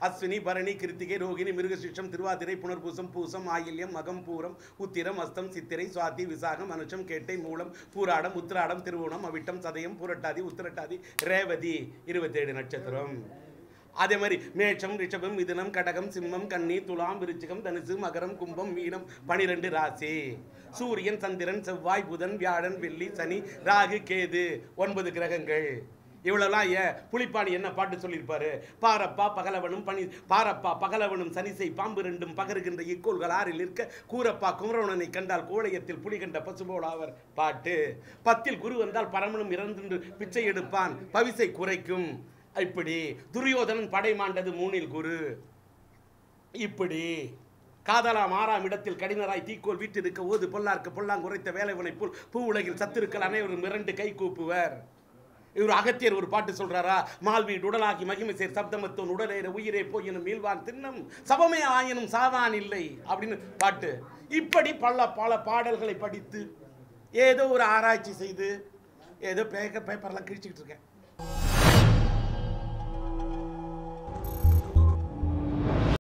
அஸ்வினி பரணி கிருத்திகை ரோகிணி மிருகசிஷம் திருவாதிரை புனர்பூசம் பூசம் ஆயில்யம் மகம் பூரம் உத்திரம் அஸ்தம் சித்திரை சுவாதி விசாகம் அனுஷம் கேட்டை மூலம் பூராடம் உத்திராடம் திருவோணம் அவிட்டம் சதயம் பூரட்டாதி உத்திரட்டாதி ரேவதி இருபத்தேழு நட்சத்திரம் அதே மாதிரி மேஷம் ரிஷபம் மிதுனம் கடகம் சிம்மம் கன்னி துலாம் விருச்சிகம் தனுசு மகரம் கும்பம் மீனம் பனிரெண்டு ராசி சூரியன் சந்திரன் செவ்வாய் புதன் வியாழன் வெள்ளி சனி ராகு கேது ஒன்பது கிரகங்கள் இவ்வளவுலாம் ஏன் புலிப்பாணி என்ன பாட்டு சொல்லியிருப்பாரு பாரப்பா பகலவனும் பனி பாரப்பா பகலவனும் சனிசை பாம்பு ரெண்டும் பகருகின்ற இக்கோள்கள் ஆறில் நிற்க கூரப்பா குமரவனனை கண்டால் கோளையத்தில் புலி கண்ட பசுபோலாவர் பாட்டு பத்தில் குரு வந்தால் பரமனும் இறந்து பிச்சை எடுப்பான் பவிசை குறைக்கும் இப்படி துரியோதனன் படை மாண்டது மூணில் குரு இப்படி காதலாம் ஆறாம் இடத்தில் கடினராய் தீக்கோல் வீட்டிருக்க ஓது பொல்லார்க்கு பொல்லாங் உரைத்த வேலைவனை போல் பூ உலகில் சத்திருக்கள் அனைவரும் இரண்டு கை கூப்புவர் இவர் அகத்தியர் ஒரு பாட்டு சொல்றாரா மால்வீடு உடலாகி மகிமை சேர் சப்தமத்தோன் உடலேற உயிரே போயினும் மீள்வான் தின்னம் சபமே ஆயினும் சாவான் இல்லை அப்படின்னு பாட்டு இப்படி பல பல பாடல்களை படித்து ஏதோ ஒரு ஆராய்ச்சி செய்து ஏதோ பேக்க பேப்பர்லாம் கிழிச்சிக்கிட்டு இருக்கேன்